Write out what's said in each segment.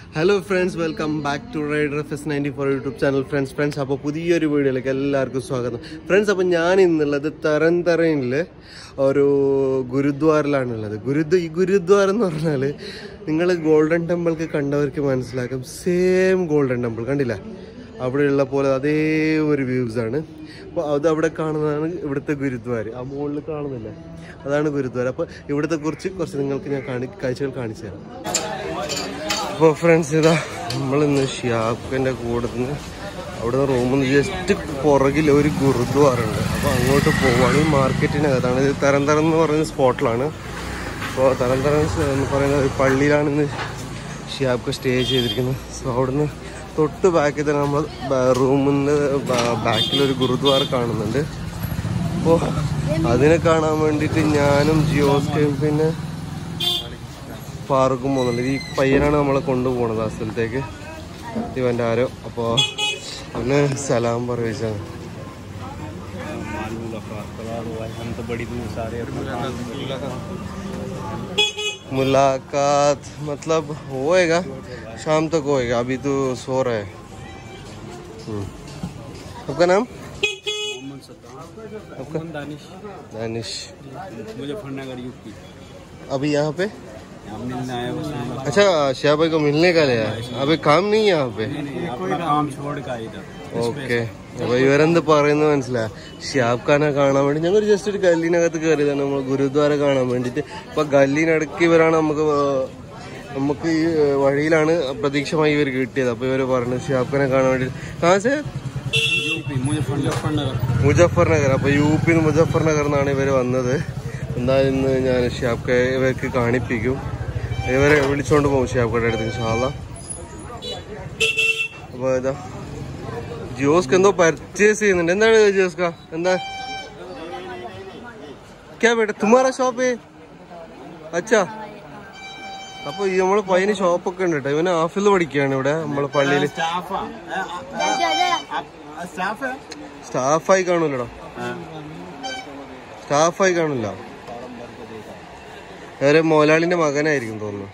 Hello friends welcome back to rider F S ninety four YouTube channel friends friends അപ്പോൾ പുതിയൊരു വീഡിയോയിലേക്ക് എല്ലാവർക്കും സ്വാഗതം ഫ്രണ്ട്സ് അപ്പോൾ ഞാൻ ഇന്നുള്ളത് തരന്തരയിൽ ഒരു ഗുരുദ്വാറിലാണുള്ളത് ഗുരുദ്വ ഈ ഗുരുദ്വാരം എന്ന് പറഞ്ഞാൽ നിങ്ങൾ ഗോൾഡൻ ടെമ്പിൾക്ക് കണ്ടവർക്ക് മനസ്സിലാക്കും സെയിം ഗോൾഡൻ ടെമ്പിൾ കണ്ടില്ല അവിടെയുള്ള പോലെ അതേ ഒരു വ്യൂസ് ആണ് അപ്പോൾ അത് അവിടെ കാണുന്നതാണ് ഇവിടുത്തെ ഗുരുദ്വാര ആ മുകളിൽ കാണുന്നില്ല അതാണ് ഗുരുദ്വാര അപ്പോൾ ഇവിടുത്തെ കുറിച്ച് കുറച്ച് നിങ്ങൾക്ക് ഞാൻ കാണി കാഴ്ചകൾ കാണിച്ചു തരാം അപ്പോൾ ഫ്രണ്ട്സ് ഇതാ നമ്മളിന്ന് ഷിയാബിൻ്റെ കൂടെ നിന്ന് അവിടെ റൂമിൽ നിന്ന് ജസ്റ്റ് പുറകിൽ ഒരു ഗുരുദ്വാര ഉണ്ട് അപ്പോൾ അങ്ങോട്ട് പോവുകയാണ് ഈ മാർക്കറ്റിനകത്താണ് ഇത് തരംതരം എന്ന് പറയുന്ന സ്പോട്ടിലാണ് അപ്പോൾ തരംതരം എന്ന് പറയുന്ന ഒരു പള്ളിയിലാണ് ഇന്ന് ഷിയാബ്ക്ക് സ്റ്റേ ചെയ്തിരിക്കുന്നത് സോ അവിടുന്ന് തൊട്ട് ബാക്കിൽ തന്നെ നമ്മൾ റൂമിൻ്റെ ബാക്കിൽ ഒരു ഗുരുദ്വാര കാണുന്നുണ്ട് അപ്പോൾ അതിനെ കാണാൻ വേണ്ടിയിട്ട് ഞാനും ജിയോസ്കയും പിന്നെ ഫാറൂഖും പോകുന്നുണ്ട് ഈ പയ്യനാണ് നമ്മളെ കൊണ്ടുപോകുന്നത് ആ സ്ഥലത്തേക്ക് ഇവൻ്റെ ആരോ അപ്പോൾ അവന് സലാം പറയുകയാണ് हम तो बड़ी दूर से आ रहे हैं मुलाकात मतलब होएगा शाम तक होएगा अभी तो सो रहा है हम्म। आपका नाम मोहम्मद सद्दाम आपका मोहम्मद दानिश दानिश मुजफ्फरनगर यूपी अभी यहाँ पे यहाँ मिलने आया बस नहीं अच्छा शाह भाई को मिलने का लिया है अभी काम नहीं है यहाँ पे नहीं अपना काम छोड़ का इधर ഓക്കെ അപ്പൊ ഇവരെന്ത് പറയുന്നത് മനസ്സിലായ ഷിയാബ് ഖാനെ കാണാൻ വേണ്ടി ഞങ്ങൾ ജസ്റ്റ് ഒരു ഗല്ലിനകത്ത് കയറിയതാണ് നമ്മൾ ഗുരുദ്വാര കാണാൻ വേണ്ടിയിട്ട് അപ്പൊ ഗല്ലിനടക്ക് ഇവരാണ് നമുക്ക് ഏർ നമുക്ക് ഈ ഏർ വഴിയിലാണ് പ്രതീക്ഷമായി ഇവർ കിട്ടിയത് അപ്പൊ ഇവര് പറഞ്ഞു ഷിയാബ് ഖാനെ കാണാൻ വേണ്ടി കാശ് यूपी मुजफ्फर मुजफ्फरनगर മുജഫർ നഗർ അപ്പൊ യു പി മുജഫർ നഗർ എന്നാണ് ഇവര് വന്നത് എന്തായാലും ഇന്ന് ഞാൻ ഷിയാബ് ഖാ ഇവർക്ക് കാണിപ്പിക്കും ഇവരെ വിളിച്ചോണ്ട് പോകും ഷിയാബ് ഖായുടെ അടുത്ത് ഇൻഷാല്ല അപ്പൊ ഇതാ ജിയോസ്ക്ക് എന്തോ പർച്ചേസ് ചെയ്യുന്നുണ്ട് എന്താണ് ജിയോസ്ക എന്താ ക്യാ ബേട്ട തുമാറാ ഷോപ്പ് അച്ഛാ അപ്പൊ ഈ നമ്മള് പയ്യന് ഷോപ്പൊക്കെ ഉണ്ട് കേട്ടോ ഇവന് ഹാഫിൽ പഠിക്കുകയാണ് ഇവിടെ നമ്മളെ പള്ളിയില് स्टाफ स्टाफ है സ്റ്റാഫായി കാണൂലടാ സ്റ്റാഫായി കാണില്ല വേറെ മോലാളിന്റെ മകനായിരിക്കും തോന്നുന്നു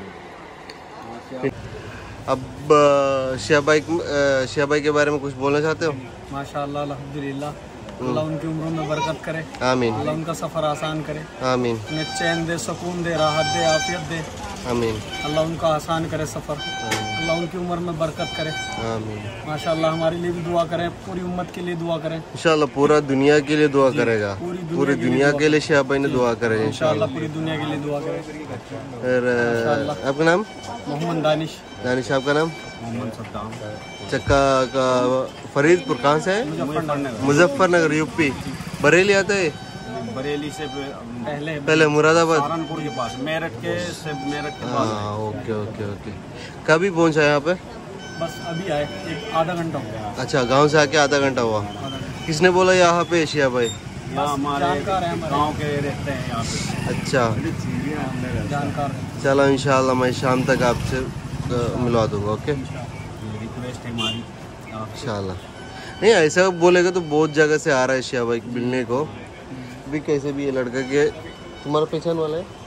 अब शिया भाई शिया भाई के बारे में कुछ बोलना चाहते हो माशाल्लाह अल्हम्दुलिल्लाह अल्लाह उनकी उम्रों में बरकत करे आमीन अल्लाह उनका सफर आसान करे आमीन उन्हें चैन दे सुकून दे राहत दे आफियत दे आमीन अल्लाह उनका आसान करे सफर अल्लाह उनकी उम्र में बरकत करे आमीन माशाल्लाह हमारे लिए भी दुआ करें पूरी उम्मत के लिए दुआ करें इंशाल्लाह पूरा दुनिया के लिए दुआ करेगा पूरी दुनिया पूरी दुनिया के लिए शिया भाई ने दुआ करेगा इंशाल्लाह इंशाल्लाह पूरी दुनिया के लिए दुआ करें फिर अ, आपका नाम मोहम्मद दानिश दानिश आपका नाम मोहम्मद सद्दाम चक्का का फरीदपुर कहाँ से है मुजफ्फरनगर मुजफ्फरनगर यूपी बरेली आता है बरेली से पहले पहले मुरादाबाद सहारनपुर के पास मेरठ के से मेरठ के पास हाँ ओके ओके ओके कभी पहुंचा यहाँ पे बस अभी आए एक आधा घंटा हो गया अच्छा गांव से आके आधा घंटा हुआ किसने बोला यहाँ पे एशिया भाई यहाँ हमारे गांव के रहते हैं यहाँ पे अच्छा जानकार चलो इंशाल्लाह मैं शाम तक आपसे अ, मिलवा दूंगा ओके रिक्वेस्ट है हमारी आप इंशाल्लाह नहीं ऐसा बोलेगा तो बहुत जगह से आ रहा है एशिया भाई मिलने को भी कैसे भी ये लड़का के तुम्हारा पहचान वाला है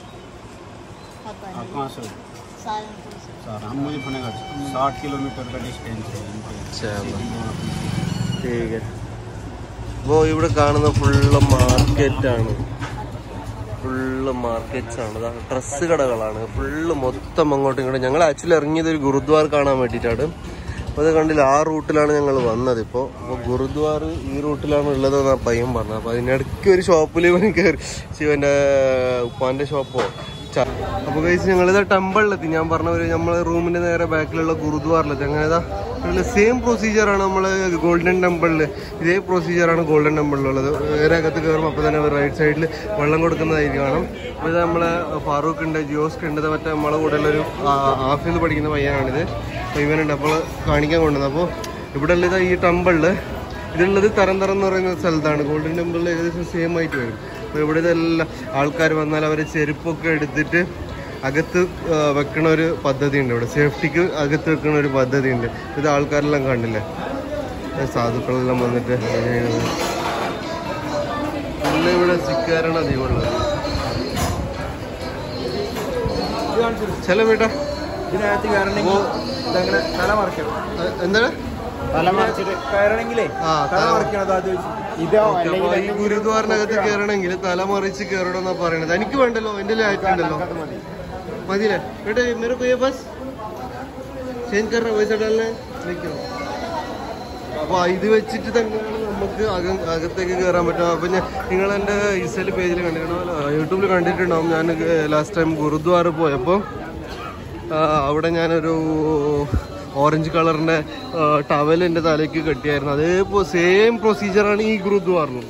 आप कहाँ से हो? सर हम मुजफ्फरनगर से साठ किलोमीटर का डिस्टेंस है इनके चलो ठीक है അപ്പോൾ ഇവിടെ കാണുന്ന ഫുള്ള് മാർക്കറ്റാണ് ഫുള്ള് മാർക്കറ്റ്സ് ആണ് ഡ്രസ്സ് കടകളാണ് ഫുള്ള് മൊത്തം അങ്ങോട്ടും ഇങ്ങോട്ടും ഞങ്ങൾ ആക്ച്വലി ഇറങ്ങിയത് ഒരു ഗുരുദ്വാർ കാണാൻ വേണ്ടിയിട്ടാണ് അപ്പോൾ അത് കണ്ടില്ല ആ റൂട്ടിലാണ് ഞങ്ങൾ വന്നത് ഇപ്പോൾ അപ്പോൾ ഗുരുദ്വാർ ഈ റൂട്ടിലാണ് ഉള്ളതെന്ന് ആ പയ്യൻ പറഞ്ഞത് അപ്പോൾ അതിനിടയ്ക്ക് ഒരു ഷോപ്പിൽ ഇവൻ കയറി ശിവൻ്റെ ഉപ്പാൻ്റെ ഷോപ്പോ അപ്പോൾ കഴിച്ച് ഞങ്ങളിതാ ടെമ്പിളിലെത്തി ഞാൻ പറഞ്ഞ ഒരു നമ്മളെ റൂമിന്റെ നേരെ ബാക്കിലുള്ള ഗുരുദ്വാറിലെത്തി അങ്ങനെ ഇതാ സെയിം പ്രൊസീജിയറാണ് നമ്മൾ ഗോൾഡൻ ടെമ്പിളിൽ ഇതേ പ്രൊസീജിയറാണ് ഗോൾഡൻ ടെമ്പിളിലുള്ളത് വേറെ അകത്ത് കയറുമ്പോൾ അപ്പോൾ തന്നെ റൈറ്റ് സൈഡിൽ വെള്ളം കൊടുക്കുന്നതായിരിക്കും കാണാം അപ്പോൾ ഇത് നമ്മളെ ഫാറൂഖ് ഉണ്ട് ജിയോസ്ക് ഉണ്ട് ഇത് മറ്റേ നമ്മളെ കൂടെ ഉള്ളൊരു ഹാഫിൽ പഠിക്കുന്ന പയ്യനാണിത് അപ്പോൾ ഇവനുണ്ട് അപ്പോൾ കാണിക്കാൻ കൊണ്ടുവന്നത് അപ്പോൾ ഇവിടെ ഉള്ളത് ഈ ടെമ്പിളിൽ ഇതുള്ളത് തരം തരം എന്ന് പറയുന്ന സ്ഥലത്താണ് ഗോൾഡൻ ടെമ്പിളിൽ ഏകദേശം സെയിം ആയിട്ട് വരും അപ്പോൾ ഇവിടെ ഇതെല്ലാം ആൾക്കാർ വന്നാൽ അവരെ ചെരുപ്പൊക്കെ എടുത്തിട്ട് അകത്ത് ആ, വെക്കണ ഒരു പദ്ധതി ഉണ്ട് ഇവിടെ സേഫ്റ്റിക്ക് അകത്ത് വെക്കണ ഒരു പദ്ധതി ഉണ്ട് ഇത് ആൾക്കാരെല്ലാം കണ്ടില്ലേ ഇത് സാധുക്കളെല്ലാം വന്നിട്ട് ഇത് ചെയ്യുന്നത്. പിന്നെ ഇവിടെ സിക്കാരാണ് അധികം ഉള്ളത് ചല ബേട്ടാ ഇതിനകത്ത് കയറണമെങ്കിൽ ഇതങ്ങനെ തല മറിക്കണം എ- എന്താണ് തല മറിച്ചിട്ട് കയറണമെങ്കിലേ ആ, തല തല- മറിക്കണം അത് ആദ്യം വെച്ച് ഇതോ അപ്പൊ അല്ലെങ്കിൽ ഈ ഗുരുദ്വാറിനകത്ത് കയറണമെങ്കിൽ തലമറിച്ച് കയറണം എന്നാ പറയണത് എനിക്ക് വേണ്ടല്ലോ എന്റെ ആയിട്ടുണ്ടല്ലോ അത് മതി മതിയില്ലേ बेटे मेरे को ये बस ചേഞ്ച് കറ പൈസ ഡാലേ അപ്പൊ ഇത് വെച്ചിട്ട് തന്നെയാണ് നമുക്ക് അകം അകത്തേക്ക് കയറാൻ പറ്റുക അപ്പൊ ഞാൻ നിങ്ങൾ എൻ്റെ ഇൻസ്റ്റയിൽ പേജിൽ കണ്ടിട്ടുണ്ടോ യൂട്യൂബിൽ കണ്ടിട്ടുണ്ടാവും ഞാൻ ലാസ്റ്റ് ടൈം ഗുരുദ്വാര പോയപ്പോൾ അവിടെ ഞാനൊരു ഓറഞ്ച് കളറിന്റെ ടവൽ എൻ്റെ തലയ്ക്ക് കെട്ടിയായിരുന്നു അതേപോലെ സെയിം പ്രൊസീജിയറാണ് ഈ ഗുരുദ്വാറിനും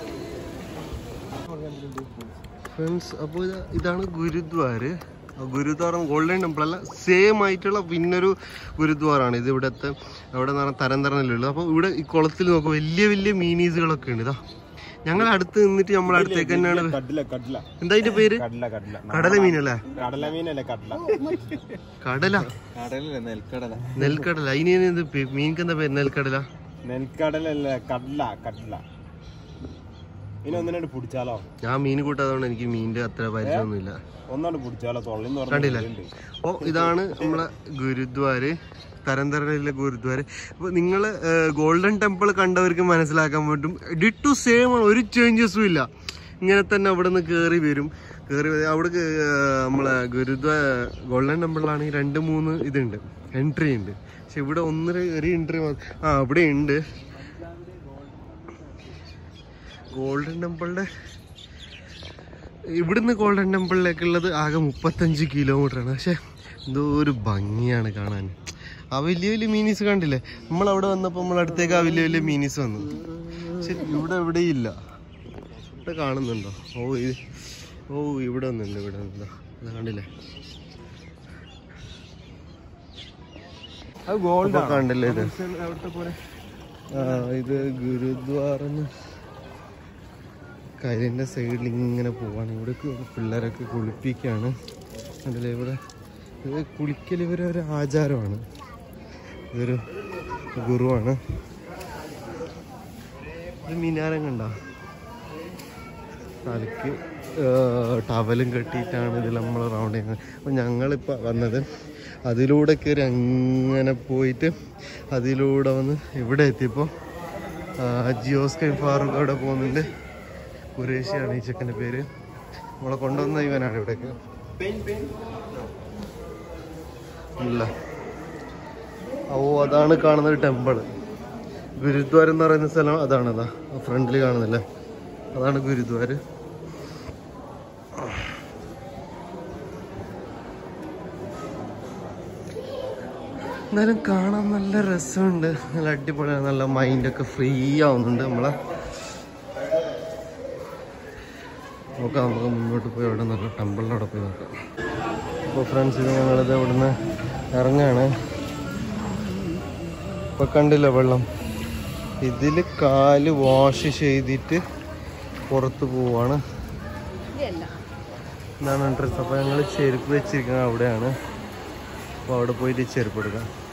ഫ്രണ്ട്സ് അപ്പോൾ ഇത് ഇതാണ് ഗുരുദ്വാര് ആ ഗുരുദ്വാരം ഗോൾഡൻ ടെമ്പിൾ അല്ല സെയിം ആയിട്ടുള്ള പിന്നൊരു ഗുരുദ്വാറാണ് ഇത് ഇവിടുത്തെ അവിടെ എന്ന് പറഞ്ഞാൽ തരം തരനിലുള്ളത് അപ്പോൾ ഇവിടെ ഈ കുളത്തിൽ നോക്കുക വലിയ വലിയ മീനീസുകളൊക്കെ ഉണ്ട് ഇതാ ഞങ്ങൾ അടുത്ത് നിന്നിട്ട് നമ്മൾ അടുത്തേക്ക് തന്നെയാണ് കടല കടല എന്താ അതിന്റെ പേര് കടല കടല കടല മീനല്ലേ കടല മീനല്ലേ കടല കടല കടലല്ലേ നെൽക്കടല നെൽക്കടല അതിന് എന്ത് പേ- മീൻക്ക് എന്താ പേര് നെൽക്കടല നെൽക്കടലല്ല കടല കടല ഇനി ഒന്നിനോട് പിടിച്ചാലോ ഞാൻ മീൻ കൂട്ടാത്തതുകൊണ്ട് എനിക്ക് മീനിന്റെ അത്ര പരിചയമൊന്നുമില്ല ഒന്നോട് പിടിച്ചാലോ തൊള്ളിന്ന് കണ്ടില്ലേ പറഞ്ഞില്ല അപ്പോൾ ഇതാണ് നമ്മളെ ഗുരുദ്വാര് തരംതരയിലെ ഗുരുദ്വാര് അപ്പോൾ നിങ്ങൾ ഗോൾഡൻ ടെമ്പിൾ കണ്ടവർക്ക് മനസ്സിലാക്കാൻ പറ്റും ഡി ടു സെയിം ആണ് ഒരു ചേഞ്ചസും ഇല്ല ഇങ്ങനെ തന്നെ അവിടെ നിന്ന് കയറി വരും കയറി അവിടെ നമ്മളെ ഗുരുദ്വാ ഗോൾഡൻ ടെമ്പിളിലാണെങ്കിൽ രണ്ട് മൂന്ന് ഇതുണ്ട് എൻട്രി ഉണ്ട് പക്ഷെ ഇവിടെ ഒന്നര ഒരു എൻട്രി ആ ഇവിടെ ഉണ്ട് ഗോൾഡൻ ടെമ്പിളിന്റെ ഇവിടുന്ന് ഗോൾഡൻ ടെമ്പിളിലേക്കുള്ളത് ആകെ മുപ്പത്തഞ്ച് കിലോമീറ്റർ ആണ് പക്ഷെ എന്തോ ഒരു ഭംഗിയാണ് കാണാൻ ആ വലിയ വലിയ മീനീസ് കണ്ടില്ലേ നമ്മൾ അവിടെ വന്നപ്പോൾ നമ്മൾ അടുത്തേക്ക് ആ വലിയ വലിയ മീനീസ് വന്നു പക്ഷെ ഇവിടെ എവിടെയില്ല ഇവിടെ കാണുന്നുണ്ടോ ഓ ഇത് ഓ ഇവിടെ ഒന്നുണ്ട് ഇവിടെ ഒന്നുണ്ടോ ഇത് കണ്ടില്ലേ അത് ഗോൾഡ് ഇപ്പൊ കണ്ടില്ലേ ഇത് അവിടുത്തെ പോലെ ആ ഇത് ഗുരുദ്വാറന്ന് കരിന്റെ സൈഡിൽ ഇങ്ങനെ പോവാണ് ഇവിടെ പിള്ളേരൊക്കെ കുളിപ്പിക്കുകയാണ് കണ്ടില്ലേ ഇവിടെ ഇത് കുളിക്കൽ ഇവരെ ഒരു ആചാരമാണ് ഇതൊരു ഗുരുവാണ് ഇത് മിനാരം കണ്ട തലയ്ക്ക് ടവലും കെട്ടിയിട്ടാണ് ഇതിൽ നമ്മൾ റൗണ്ട് ചെയ്യുന്നത് അപ്പം ഞങ്ങളിപ്പോൾ വന്നത് അതിലൂടെ കയറി അങ്ങനെ പോയിട്ട് അതിലൂടെ വന്ന് ഇവിടെ എത്തിയപ്പോൾ ജിയോസ്കൈ ഫാറൂഖ് അവിടെ പോകുന്നുണ്ട് കുറേശ്യാണ് ഈ ചെക്കൻ്റെ പേര് നമ്മളെ കൊണ്ടുവന്ന ഇവനാണ് ഇവിടേക്ക് ഇല്ല ഓ അതാണ് കാണുന്നത് ടെമ്പിൾ ഗുരുദ്വാരം എന്ന് പറയുന്ന സ്ഥലം അതാണ് അതാ ഫ്രണ്ടിൽ കാണുന്നില്ലേ അതാണ് ഗുരുദ്വാര് എന്നാലും കാണാൻ നല്ല രസമുണ്ട് നല്ല അടിപൊളിയാണ് നല്ല മൈൻഡൊക്കെ ഫ്രീ ആവുന്നുണ്ട് നമ്മളെ നോക്കാം നമുക്ക് മുന്നോട്ട് പോയി അവിടെ നോക്കാം ടെമ്പിളിൻ്റെ അവിടെ പോയി നോക്കാം അപ്പോൾ ഫ്രണ്ട്സ് ഇത് ഞങ്ങളിത് ഇവിടുന്ന് ഇറങ്ങാണ് ഇപ്പൊ കണ്ടില്ല വെള്ളം ഇതിൽ കാല് വാഷ് ചെയ്തിട്ട് പുറത്ത് പോവാണ് ഇതാണ് ഡ്രസ്സ് അപ്പോൾ ഞങ്ങൾ ചെരുപ്പ് വെച്ചിരിക്കുന്നത് അവിടെയാണ് അപ്പോൾ അവിടെ പോയിട്ട് ചെരുപ്പ് എടുക്കാം